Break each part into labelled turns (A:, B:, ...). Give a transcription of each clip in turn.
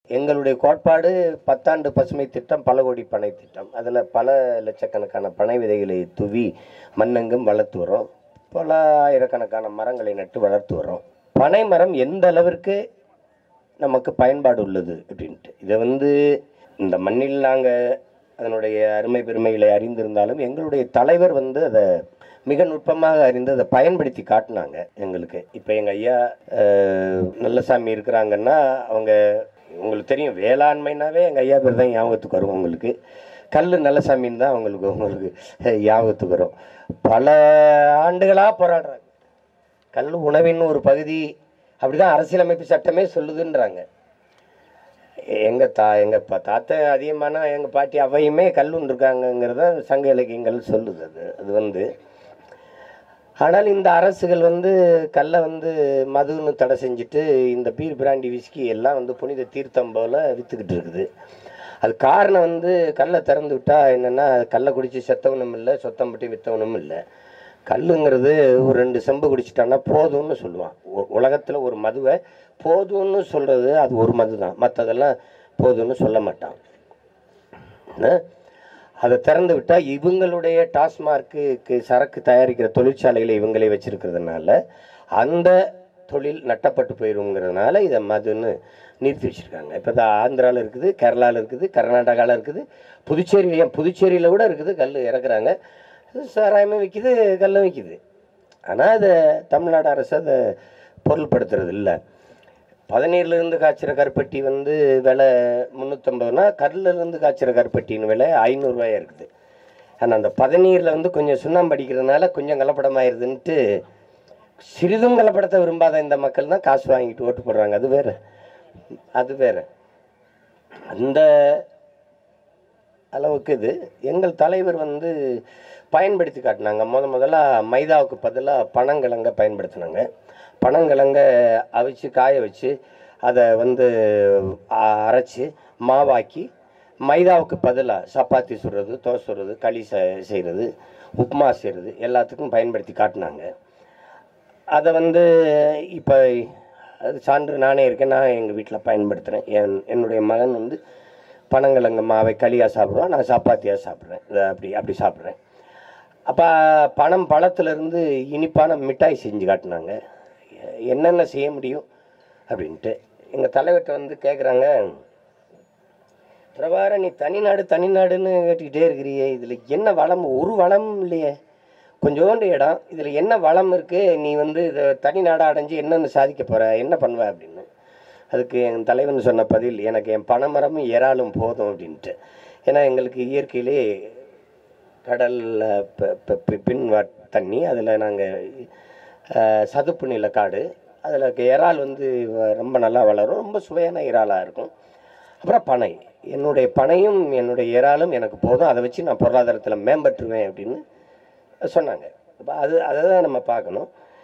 A: எங்களுடைய கோட்பாடு பத்தாண்டு பசுமை திட்டம் பல கோடி பனை திட்டம் அதில் பல லட்சக்கணக்கான பனை விதைகளை தூவி மண்ணெங்கும் வளர்த்து வரோம் பல ஆயிரக்கணக்கான மரங்களை நட்டு வளர்த்து வரோம் பனை மரம் எந்த அளவிற்கு நமக்கு பயன்பாடு உள்ளது அப்படின்ட்டு இதை வந்து இந்த மண்ணில் நாங்கள் அதனுடைய அருமை பெருமைகளை அறிந்திருந்தாலும் எங்களுடைய தலைவர் வந்து அதை மிக நுட்பமாக அறிந்து அதை பயன்படுத்தி காட்டினாங்க எங்களுக்கு இப்போ எங்கள் ஐயா அஹ், நல்லசாமி இருக்கிறாங்கன்னா அவங்க உங்களுக்கு தெரியும் வேளாண்மைனாவே எங்கள் ஐயா பேர் தான் ஞாபகத்துக்கு வரும் உங்களுக்கு கல் நல்லசாமின்னு தான் அவங்களுக்கு உங்களுக்கு ஞாபகத்துக்கு வரும் பல ஆண்டுகளாக போராடுறாங்க கல் உணவின் ஒரு பகுதி அப்படிதான் அரசியலமைப்பு சட்டமே சொல்லுதுன்றாங்க எங்க தா எங்க பா- தாத்தா அதிகமான எங்க பாட்டி அவையுமே கல்லுன்னு இருக்காங்கங்கிறத சங்க இலக்கியங்கள் சொல்லுது அது அது வந்து ஆனால் இந்த அரசுகள் வந்து கல்லை வந்து மதுன்னு தடை செஞ்சுட்டு இந்த பீர் பிராண்டி விஸ்கி எல்லாம் வந்து புனித தீர்த்தம் போல விற்றுக்கிட்டு இருக்குது அது காரணம் வந்து கல்லை திறந்து விட்டா என்னென்னா கல்லை குடித்து செத்தவனும் இல்லை சொத்தம் பட்டி விற்றவனும் இல்லை கல்லுங்கிறது ஒரு ரெண்டு செம்பு குடிச்சிட்டான்னா போதும்னு சொல்லுவான் உலகத்தில் ஒரு மதுவை போதும்னு சொல்கிறது அது ஒரு மது தான் மற்றதெல்லாம் போதும்னு சொல்ல மாட்டான் என்ன? அதை திறந்து விட்டால் இவங்களுடைய டாஸ்மார்க்கு சரக்கு தயாரிக்கிற தொழிற்சாலைகளை இவங்களே வச்சிருக்கிறதுனால அந்த தொழில் நட்டப்பட்டு போயிருங்கிறதுனால இதை மதுன்னு நிறுத்தி வச்சுருக்காங்க இப்போ தான் ஆந்திராவில் இருக்குது கேரளாவில் இருக்குது கர்நாடகாவில் இருக்குது புதுச்சேரி ஏன் புதுச்சேரியில் கூட இருக்குது கல் இறக்குறாங்க சாராயமே விற்கிது கல்லும் விற்கிது ஆனால் அதை தமிழ்நாடு அரசு அதை பொருள்படுத்துறது இல்லை பதினேழுலேருந்து காய்ச்சிற கருப்பட்டி வந்து விலை முந்நூற்றம்பதுனா கல்லிருந்து காய்ச்சிற கருப்பட்டின்னு விலை ஐநூறுரூவாயா இருக்குது ஆனால் அந்த பதநீரில் வந்து கொஞ்சம் சுண்ணாம்பு அடிக்கிறதுனால கொஞ்சம் கலப்படமாயிருதுன்ட்டு சிறிதும் கலப்படத்தை விரும்பாத இந்த மக்கள் தான் காசு வாங்கிட்டு ஓட்டு போடுறாங்க அது வேற அது வேற அந்த அளவுக்கு இது எங்கள் தலைவர் வந்து பயன்படுத்தி காட்டினாங்க முத முதல்ல மைதாவுக்கு பதிலாக பனங்கிழங்க பயன்படுத்தினாங்க பனங்கிழங்க அவிச்சு காய வச்சு அதை வந்து அ- அரைச்சு மாவாக்கி மைதாவுக்கு பதிலாக சப்பாத்தி சுடுறது தோசை சுடுறது களி செ- செய்கிறது உப்புமா செய்கிறது எல்லாத்துக்கும் பயன்படுத்தி காட்டினாங்க அதை வந்து இப்போ அது சான்று நானே இருக்கேன் நான் எங்கள் வீட்டில் பயன்படுத்துகிறேன் என் என்னுடைய மகன் வந்து பனங்கிழங்கு மாவை களியாக சாப்பிடுவான் நான் சப்பாத்தியாக சாப்பிட்றேன் இதை அப்படி அப்படி சாப்பிட்றேன் அப்போ பனம் பழத்துலேருந்து இனிப்பான மிட்டாய் செஞ்சு காட்டினாங்க என்னென்ன செய்ய முடியும் அப்படின்ட்டு எங்கள் தலைவர்கிட்ட வந்து கேட்குறாங்க பிரபார நீ தனிநாடு தனிநாடுன்னு கேட்டுக்கிட்டே இருக்கிறியே இதில் என்ன வளம் ஒரு வளம் இல்லையே கொஞ்சோண்டு இடம் இதில் என்ன வளம் இருக்குது நீ வந்து இதை தனி நாடாக அடைஞ்சு என்னென்னு சாதிக்க போகிற என்ன பண்ணுவ அப்படின்னு அதுக்கு என் தலைவன் சொன்ன பதில் எனக்கு என் பனைமரமும் இறாலும் போதும் அப்படின்ட்டு ஏன்னா எங்களுக்கு இயற்கையிலே கடலில் பின் வ- தண்ணி அதில் நாங்கள் சதுப்பு நில காடு அதில் இறால் வந்து வ- ரொம்ப நல்லா வளரும் ரொம்ப சுவையான இறாலாக இருக்கும் அப்புறம் பனை என்னுடைய பனையும் என்னுடைய இறாலும் எனக்கு போதும் அதை வச்சு நான் பொருளாதாரத்தில் மேம்பட்டுருவேன் அப்படின்னு சொன்னாங்க அப்போ அது அதை தான் நம்ம பார்க்கணும்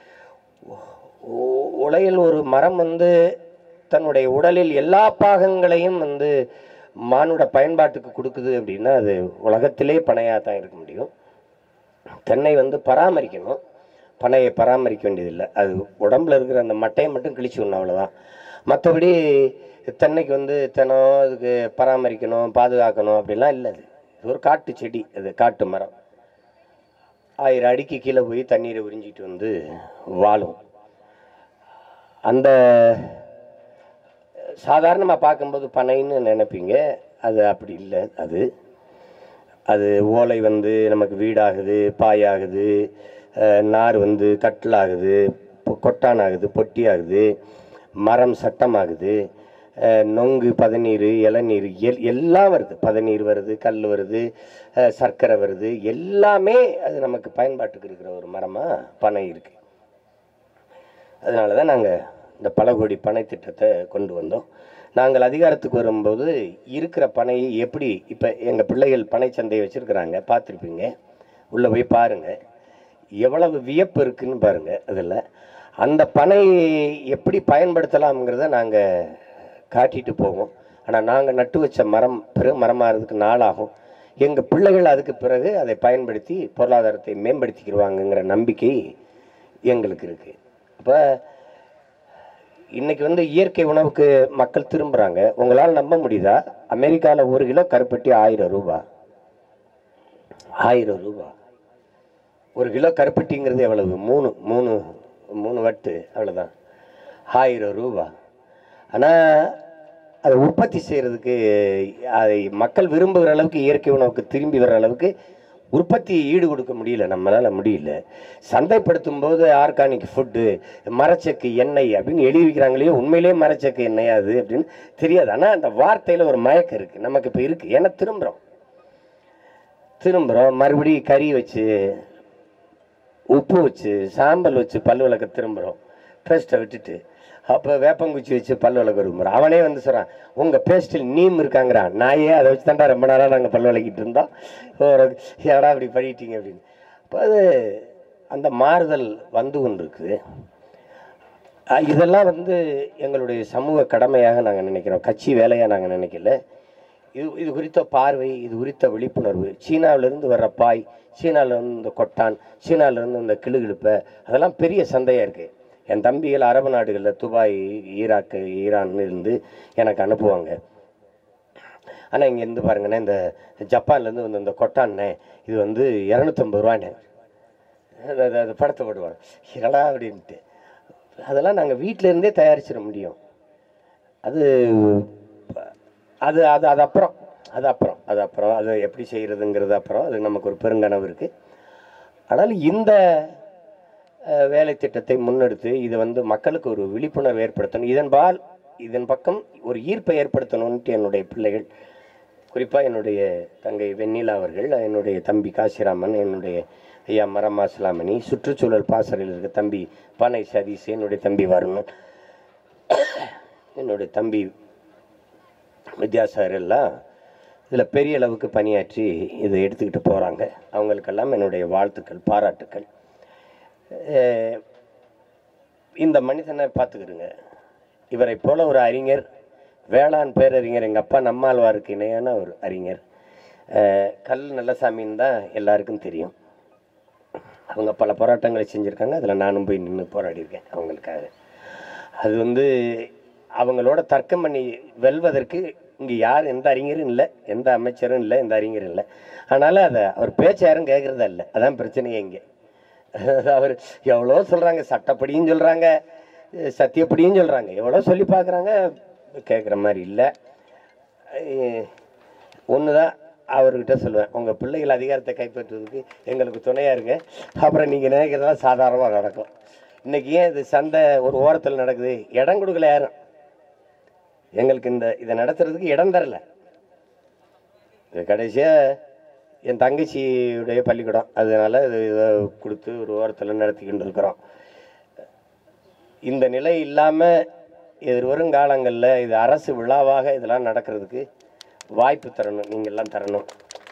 A: உ- உலகில் ஒரு மரம் வந்து தன்னுடைய உடலில் எல்லா பாகங்களையும் வந்து மானுட பயன்பாட்டுக்கு கொடுக்குது அப்படின்னா அது உலகத்திலே பனையாக தான் இருக்க முடியும் தென்னை வந்து பராமரிக்கணும் பனையை பராமரிக்க வேண்டியதில்லை அது உடம்புல இருக்கிற அந்த மட்டையை மட்டும் கிழிச்சு விடணும் அவ்வளோதான் மற்றபடி தென்னைக்கு வந்து தினம் அதுக்கு பராமரிக்கணும் பாதுகாக்கணும் அப்படிலாம் இல்லை அது இது ஒரு காட்டு செடி அது காட்டு மரம் ஆயிரம் அடிக்கு கீழே போய் தண்ணீரை உறிஞ்சிட்டு வந்து வாழும் அந்த சாதாரணமாக பார்க்கும்போது பனைன்னு நினைப்பீங்க அது அப்படி இல்லை அது அது ஓலை வந்து நமக்கு வீடாகுது பாயாகுது அஹ், நார் வந்து கட்டிலாகுது பொ- கொட்டான் ஆகுது பொட்டி ஆகுது மரம் சட்டமாகுது அஹ், நொங்கு பதநீர் இளநீர் எல் எல்லாம் வருது பதநீர் வருது கல் வருது அஹ், சர்க்கரை வருது எல்லாமே அது நமக்கு பயன்பாட்டுக்கு இருக்கிற ஒரு மரமாக பனை இருக்குது அதனால தான் நாங்கள் இந்த பல கோடி பனை திட்டத்தை கொண்டு வந்தோம் நாங்கள் அதிகாரத்துக்கு வரும்போது இருக்கிற பனையை எப்படி இப்போ எங்கள் பிள்ளைகள் பனை சந்தையை வச்சுருக்குறாங்க பார்த்துருப்பீங்க உள்ளே போய் பாருங்கள் எவ்வளவு வியப்பு இருக்குன்னு பாருங்கள் அதில் அந்த பனை எப்படி பயன்படுத்தலாம்ங்கிறத நாங்கள் காட்டிட்டு போவோம் ஆனால் நாங்கள் நட்டு வச்ச மரம் பெரும் மரமாகிறதுக்கு நாளாகும் எங்கள் பிள்ளைகள் அதுக்கு பிறகு அதை பயன்படுத்தி பொருளாதாரத்தை மேம்படுத்திக்கிடுவாங்கங்கிற நம்பிக்கை எங்களுக்கு இருக்குது அப்போ இன்னைக்கு வந்து இயற்கை உணவுக்கு மக்கள் திரும்புகிறாங்க உங்களால் நம்ப முடியுதா அமெரிக்காவில் ஒரு கிலோ கருப்பட்டி ஆயிரம் ரூபா ஆயிரம் ரூபா ஒரு கிலோ கருப்பட்டிங்கிறது எவ்வளவு மூணு மூணு மூணு வட்டு அவ்வளோதான் ஆயிரம் ரூபா ஆனால் அதை உற்பத்தி செய்கிறதுக்கு அதை மக்கள் விரும்புகிற அளவுக்கு இயற்கை உணவுக்கு திரும்பி வர அளவுக்கு உற்பத்தி ஈடு கொடுக்க முடியல நம்மளால் முடியல சந்தைப்படுத்தும் போது ஆர்கானிக் ஃபுட்டு மரச்செக்கு எண்ணெய் அப்படின்னு எழுதி வைக்கிறாங்களே உண்மையிலேயே மரச்செக்கு எண்ணெய் அது அப்படின்னு தெரியாது ஆனால் அந்த வார்த்தையில் ஒரு மயக்கம் இருக்குது நமக்கு இப்போ இருக்குது ஏன்னா திரும்புகிறோம் திரும்புகிறோம் மறுபடியும் கறி வச்சு உப்பு வச்சு சாம்பல் வச்சு பல் விளக்க திரும்புகிறோம் பேஸ்ட்டை விட்டுட்டு அப்போ வேப்பங்குச்சி வச்சு பல் விளக்க விரும்புகிறோம் அவனே வந்து சொல்கிறான் உங்கள் பேஸ்ட்டில் நீம் இருக்காங்கிறான் நாயே அதை வச்சு தாண்டா ரொம்ப நேரம் நாங்கள் பல் விளக்கிட்டு இருந்தோம் ஒரு ஏடா இப்படி பண்ணிட்டீங்க அப்படின்னு அப்போ அது அந்த மாறுதல் வந்து கொண்டு இருக்குது அஹ் இதெல்லாம் வந்து எங்களுடைய சமூக கடமையாக நாங்கள் நினைக்கிறோம் கட்சி வேலையாக நாங்கள் நினைக்கல இது இது குறித்த பார்வை இது குறித்த விழிப்புணர்வு சீனாவிலிருந்து வர்ற பாய் சீனாவிலேருந்து இந்த கொட்டான் சீனாவிலேருந்து இந்த கிளுகிழுப்பை அதெல்லாம் பெரிய சந்தையாக இருக்குது என் தம்பிகள் அரபு நாடுகளில் துபாய் ஈராக்கு ஈரான் இருந்து எனக்கு அனுப்புவாங்க ஆனால் இங்கேருந்து பாருங்கண்ணே இந்த ஜப்பான்லேருந்து வந்து இந்த கொட்டான்னே இது வந்து இரநூத்தம்பது ரூபாண்ணே அது அது- அது படத்தை போடுவாங்க என்னடா அப்படின்ட்டு அதெல்லாம் நாங்கள் வீட்டிலேருந்தே தயாரிச்சிட முடியும் அது அது அது அது அப்புறம் அது அப்புறம் அது அப்புறம் அது எப்படி செய்கிறதுங்கிறது அப்புறம் அது நமக்கு ஒரு பெருங்கனவு இருக்குது ஆனால் இந்த அஹ், வேலை திட்டத்தை முன்னெடுத்து இதை வந்து மக்களுக்கு ஒரு விழிப்புணர்வு ஏற்படுத்தணும் இதன்பால் இதன் பக்கம் ஒரு ஈர்ப்பை ஏற்படுத்தணும்ன்ட்டு என்னுடைய பிள்ளைகள் குறிப்பாக என்னுடைய தங்கை வெண்ணிலா அவர்கள் என்னுடைய தம்பி காசிராமன் என்னுடைய ஐயா மரமாசலாமணி சுற்றுச்சூழல் பாசறையில் இருக்க தம்பி பானை சதீஷ் என்னுடைய தம்பி வருணன் என்னுடைய தம்பி வித்யாசாகர் எல்லாம் இதில் பெரிய அளவுக்கு பணியாற்றி இதை எடுத்துக்கிட்டு போகிறாங்க அவங்களுக்கெல்லாம் என்னுடைய வாழ்த்துக்கள் பாராட்டுக்கள் அஹ் இந்த மனிதனை பார்த்துக்கிடுங்க இவரை போல ஒரு அறிஞர் வேளாண் பேரறிஞர் எங்கள் அப்பா நம்மாழ்வாருக்கு இணையான ஒரு அறிஞர் அஹ் கல் நல்லசாமின்னு தான் எல்லாருக்கும் தெரியும் அவங்க பல போராட்டங்களை செஞ்சுருக்காங்க அதில் நானும் போய் நின்று போராடியிருக்கேன் அவங்களுக்காக அது வந்து அவங்களோட தர்க்கம் பண்ணி வெல்வதற்கு இங்கே யார் எந்த அறிஞரும் இல்லை எந்த அமைச்சரும் இல்லை எந்த அறிஞரும் இல்லை ஆனாலும் அதை அவர் பேச்சை யாரும் கேட்குறதா இல்லை அதான் பிரச்சனையே இங்கே அவர் எவ்வளோ சொல்கிறாங்க சட்டப்படியும் சொல்கிறாங்க சத்தியப்படியும் சொல்கிறாங்க எவ்வளோ சொல்லி பார்க்குறாங்க கேட்குற மாதிரி இல்லை ஒன்று தான் அவர்கிட்ட சொல்லுவேன் உங்கள் பிள்ளைகள் அதிகாரத்தை கைப்பற்றுவதற்கு எங்களுக்கு துணையாக இருங்க அப்புறம் நீங்கள் நினைக்கிறதெல்லாம் சாதாரணமாக நடக்கும் இன்றைக்கி ஏன் இது சண்டை ஒரு ஓரத்தில் நடக்குது இடம் கொடுக்கல யாரும் எங்களுக்கு இந்த இதை நடத்துறதுக்கு இடம் தரல இது கடைசியாக என் தங்கச்சியுடைய பள்ளிக்கூடம் அதனால இது இதை கொடுத்து ஒரு ஓரத்தில் நடத்திக்கிட்டு இருக்கிறோம் இந்த நிலை இல்லாமல் எதிர்வரும் காலங்களில் இது அரசு விழாவாக இதெல்லாம் நடக்கிறதுக்கு வாய்ப்பு தரணும் நீங்கள்லாம் தரணும்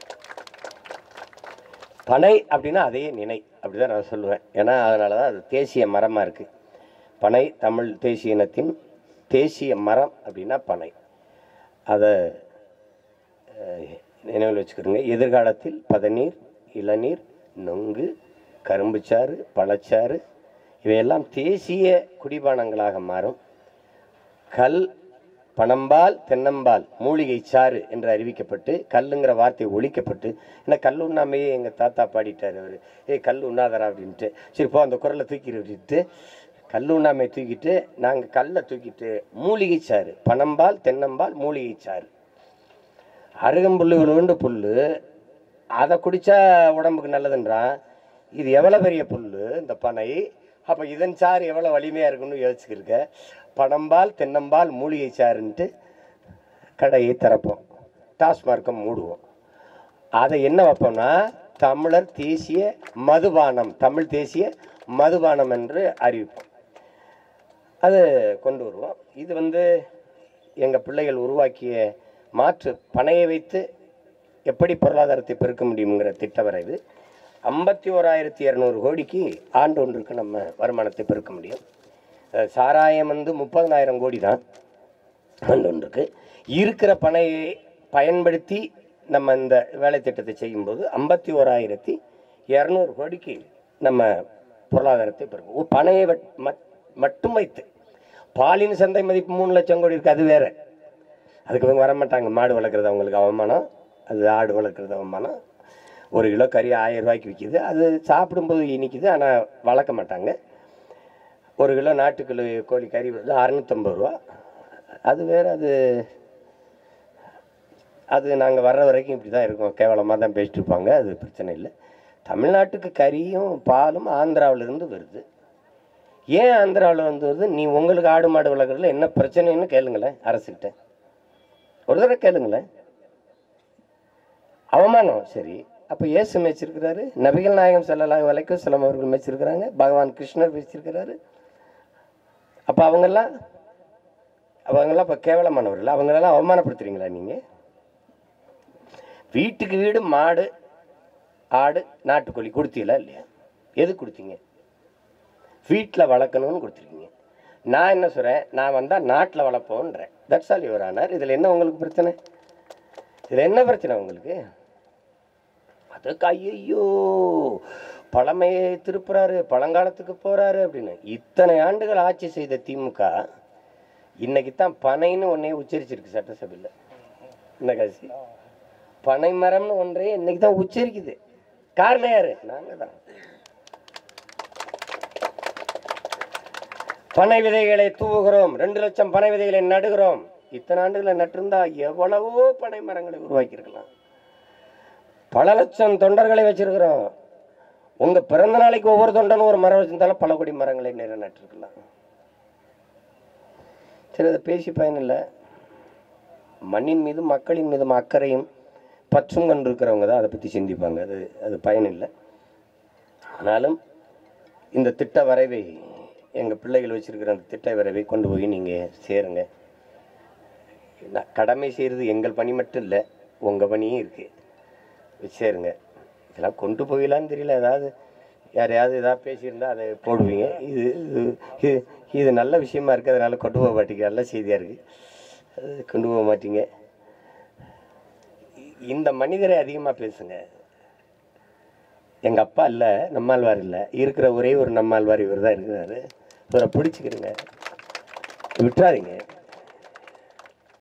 A: பனை அப்படின்னா அதே நினை அப்படிதான் நான் சொல்லுவேன் ஏன்னா அதனால தான் அது தேசிய மரமாக இருக்குது பனை தமிழ் தேசிய இனத்தின் தேசிய மரம் அப்படின்னா பனை அதை அஹ், நினைவில் வச்சுக்கிறோங்க எதிர்காலத்தில் பதநீர் இளநீர் நொங்கு கரும்புச்சாறு பழச்சாறு இவையெல்லாம் தேசிய குடிபானங்களாக மாறும் கல் பனம்பால் தென்னம்பால் மூலிகை சாறு என்று அறிவிக்கப்பட்டு கல்லுங்கிற வார்த்தை ஒழிக்கப்பட்டு ஏன்னா கல் உண்ணாமையே எங்கள் தாத்தா பாடிட்டார் அவர் ஏய் கல் உண்ணாதரா அப்படின்ட்டு சரி போ அந்த குரலை தூக்கி விட்டுட்டு கல் உண்ணாமை தூக்கிட்டு நாங்கள் கல்லை தூக்கிட்டு மூலிகை சாறு பனம்பால் தென்னம்பால் மூலிகை சாறு அருகம்புல்லு விழுண்டு புல் அதை குடித்தா உடம்புக்கு நல்லதுன்றான் இது எவ்வளோ பெரிய புல் இந்த பனை அப்போ இதன் சாறு எவ்வளோ வலிமையாக இருக்குன்னு யோசிச்சுக்கிருக்க பனம்பால் தென்னம்பால் மூலிகை சாறுன்ட்டு கடையை திறப்போம் டாஸ்மார்க்கை மூடுவோம் அதை என்ன வைப்போம்னா தமிழர் தேசிய மதுபானம் தமிழ் தேசிய மதுபானம் என்று அறிவிப்போம் அது கொண்டு வருவோம் இது வந்து எங்கள் பிள்ளைகள் உருவாக்கிய மாற்று பணையை வைத்து எப்படி பொருளாதாரத்தை பெருக்க முடியுங்கிற திட்ட வரைவு ஐம்பத்தி ஓராயிரத்தி இரநூறு கோடிக்கு ஆண்டு ஒன்றுக்கு நம்ம வருமானத்தை பெருக்க முடியும் அஹ் சாராயம் வந்து முப்பதனாயிரம் கோடி தான் ஆண்டு ஒன்றுக்கு இருக்கிற பணையை பயன்படுத்தி நம்ம இந்த வேலை திட்டத்தை செய்யும்போது ஐம்பத்தி ஓராயிரத்தி இரநூறு கோடிக்கு நம்ம பொருளாதாரத்தை பெருக்கும் ஒரு பணையை வட்- மட்- மட்டும் வைத்து பாலின் சந்தை மதிப்பு மூணு லட்சம் கோடி இருக்குது அது வேற அதுக்கு இவங்க வர மாட்டாங்க மாடு வளர்க்குறது அவங்களுக்கு அவமானம் அது ஆடு வளர்க்குறது அவமானம் ஒரு கிலோ கறி ஆயிரம் ரூபாய்க்கு விற்கிது அது சாப்பிடும்போது இனிக்குது ஆனால் வளர்க்க மாட்டாங்க ஒரு கிலோ நாட்டுக்கிலோ கோழி கறி வருது அறநூற்றம்பது ரூபா அது வேறு அது அது நாங்கள் வர்ற வரைக்கும் இப்படி தான் இருக்கோம் கேவலமாக தான் பேசிட்டு இருப்பாங்க அது பிரச்சனை இல்லை தமிழ்நாட்டுக்கு கறியும் பாலும் ஆந்திராவிலேருந்து வருது ஏன் ஆந்திராவில் வந்து வருது நீ உங்களுக்கு ஆடு மாடு வளர்க்குறதுல என்ன பிரச்சனைன்னு கேளுங்களேன் அரசுக்கிட்ட ஒரு தடவை கேளுங்களேன் அவமானம் சரி அப்போ இயேசு மேய்ச்சிருக்கிறாரு நபிகள் நாயகம் செல்லலாம் வலைக்கும் சிலம் அவர்கள் மேய்ச்சிருக்கிறாங்க பகவான் கிருஷ்ணர் மேய்ச்சிருக்கிறாரு அப்போ அவங்கெல்லாம் அவங்கெல்லாம் இப்போ கேவலமானவர்கள் அவங்களெல்லாம் அவமானப்படுத்துறீங்களா நீங்கள் வீட்டுக்கு வீடு மாடு ஆடு நாட்டுக்கோழி கொடுத்தீங்களா இல்லையா எது கொடுத்தீங்க வீட்டில் வளர்க்கணும்னு கொடுத்துருக்கீங்க நான் என்ன சொல்கிறேன் நான் வந்தால் நாட்டில் வளர்ப்போன்றேன் தட்ஸ் ஆல் யுவர் ஆனார் இதில் என்ன உங்களுக்கு பிரச்சனை இதில் என்ன பிரச்சனை உங்களுக்கு அதுக்கு ஐயோ பழமையை திருப்புறாரு பழங்காலத்துக்கு போறாரு அப்படின்னு இத்தனை ஆண்டுகள் ஆட்சி செய்த திமுக இன்னைக்கு தான் பனைன்னு ஒன்னே உச்சரிச்சிருக்கு சட்டசபையில் இந்த காசி பனை மரம்னு ஒன்றே இன்னைக்கு தான் உச்சரிக்குது காரணம் யாரு நாங்க தான் பனை விதைகளை தூவுகிறோம் ரெண்டு லட்சம் பனை விதைகளை நடுகிறோம் இத்தனை ஆண்டுகளை நட்டிருந்தா எவ்வளவோ பனை மரங்களை உருவாக்கியிருக்கலாம் பல லட்சம் தொண்டர்களை வச்சிருக்கிறோம் உங்க பிறந்த நாளைக்கு ஒவ்வொரு தொண்டனும் ஒரு மரம் வச்சிருந்தாலும் பல கோடி மரங்களை நிறைய நட்டிருக்கலாம் சரி அதை பேசி பயனில்லை மண்ணின் மீதும் மக்களின் மீதும் அக்கறையும் பற்றும் கொண்டு இருக்கிறவங்க தான் அதை பற்றி சிந்திப்பாங்க அது அது பயனில்லை ஆனாலும் இந்த திட்ட வரைவை எங்கள் பிள்ளைகள் வச்சிருக்கிற அந்த திட்ட வரைவை கொண்டு போய் நீங்கள் சேருங்க நான் கடமை செய்கிறது எங்கள் பணி மட்டும் இல்லை உங்கள் பணியும் இருக்குது சேருங்க இதெல்லாம் கொண்டு போயிடலான்னு தெரியல ஏதாவது யாரையாவது ஏதாவது பேசியிருந்தா அதை போடுவீங்க இது இது- இது இது நல்ல விஷயமா இருக்குது அதனால கொண்டு போக மாட்டீங்க நல்ல செய்தியாக இருக்குது அது கொண்டு போக மாட்டீங்க இ- இந்த மனிதரை அதிகமாக பேசுங்க எங்கள் அப்பா இல்லை நம்மாழ்வார் இல்லை இருக்கிற ஒரே ஒரு நம்மாழ்வார் இவர் தான் இருக்கிறாரு இவரை பிடிச்சிக்கிறங்க விட்டுறாதீங்க